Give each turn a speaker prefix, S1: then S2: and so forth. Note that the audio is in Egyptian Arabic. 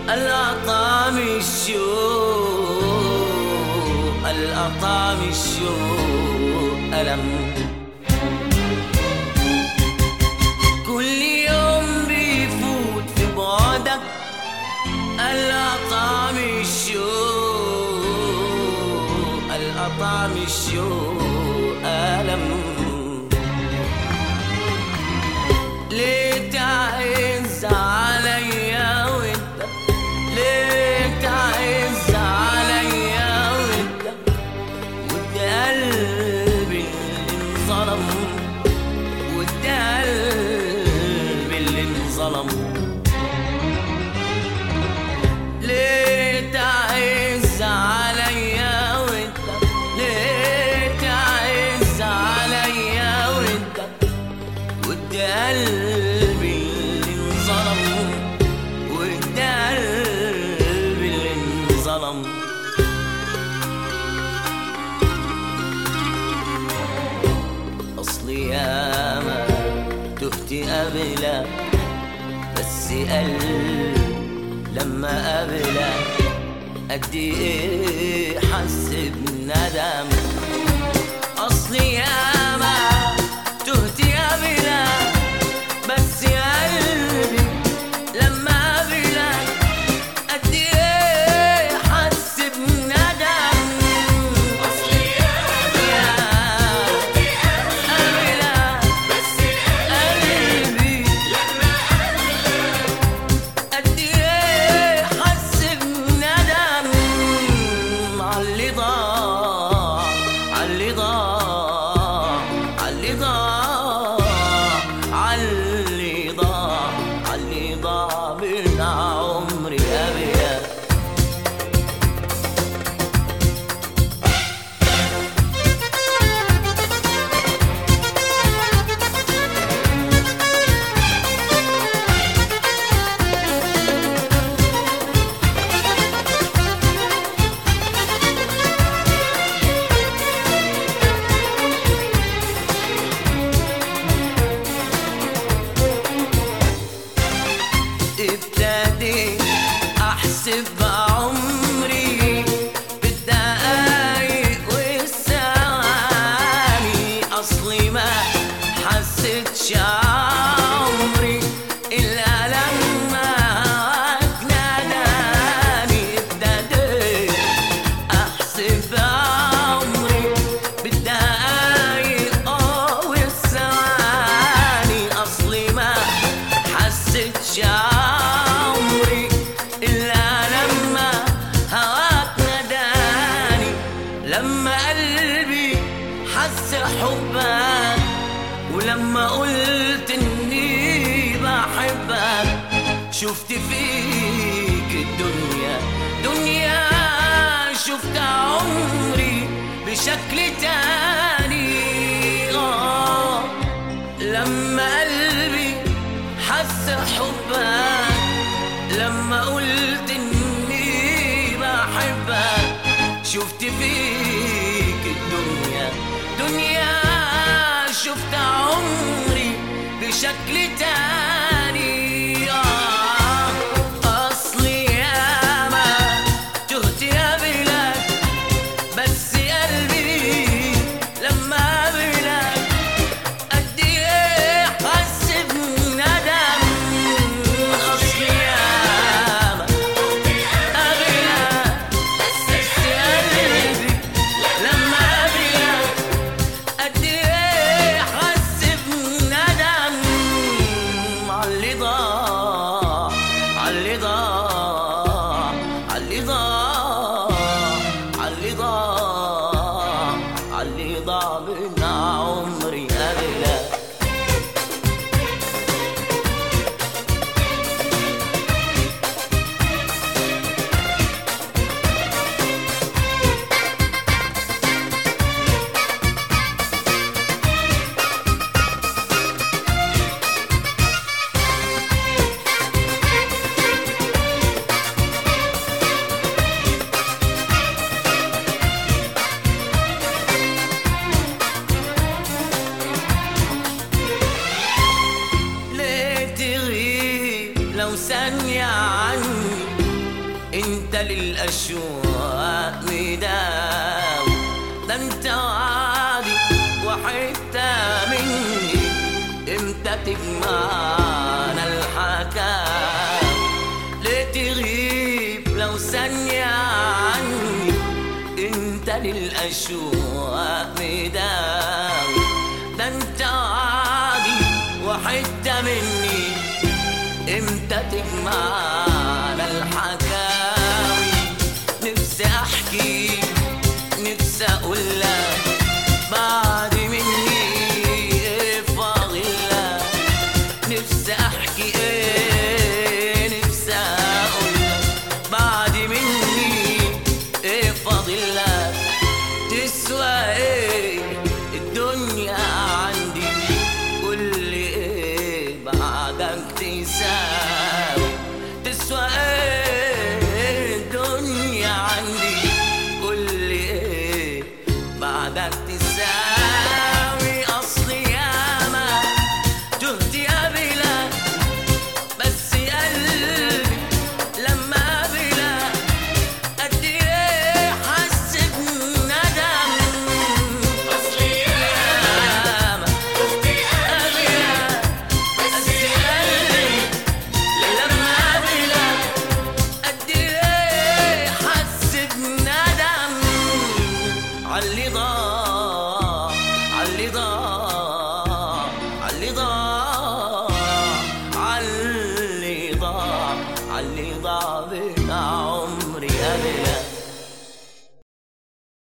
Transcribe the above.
S1: الأطعم الشوق الأطعم الشوق ألم كل يوم بيفوت في بعدك الأطعم الشوق الأطعم الشوق ألم ليه تعز عليا وانت ليه تعز عليا وانت وانت قلبي اللي انظلم وانت قلبي اللي انظلم ليه تعز عليا وانت ليه تعز عليا وانت وانت قلبي اللي انظلم وانت قلبي اللي انظلم اصلي ياما تهت قبلك بس قلبي لما قابلك قد ايه حس بندم اصلي ياما تهت قبلك بس قلبي لما قابلك قد ايه حس بندم اصلي ياما قبلك بس قلبي قد ايه حس بندم عاللي ضاع عاللي ضاع عاللي ضاع عاللي ضاع عاللي ضاع من عمري أبيض ابتديت احسب عمري بالدقايق والثواني اصلي ما حسيتش عمري الا لما ناداني ابتديت احسب عمري بالدقايق اه والثواني اصلي ما حسيتش عمري الا لما هواك ناداني لما قلبي حس حبك ولما قلت اني بحبك شفت فيك الدنيا دنيا شفت عمري بشكل تاني آه لما قلبي حس حبك لما قلت اني بحبك شفت فيك الدنيا دنيا شفت عمري بشكل تاني آه أصلي ياما تهت قبلك بس قلبي لما قابلك قد ايه حس بندم اصلي ياما قابلك بس قلبي لما قابلك قد ايه حس بندم عاللي ضاع عاللي ضاع عاللي ضاع عاللي ضاع عاللي ضاع من عمري قبلك ليه تغيب لو ثانية عني انت للاشواق مداوي ده انت وعدي وحتة مني امتى تجمعنا الحكاوي ليه تغيب لو ثانية عني انت للاشواق مداوي ده انت وعدي وحتة مني امتى تجمعنا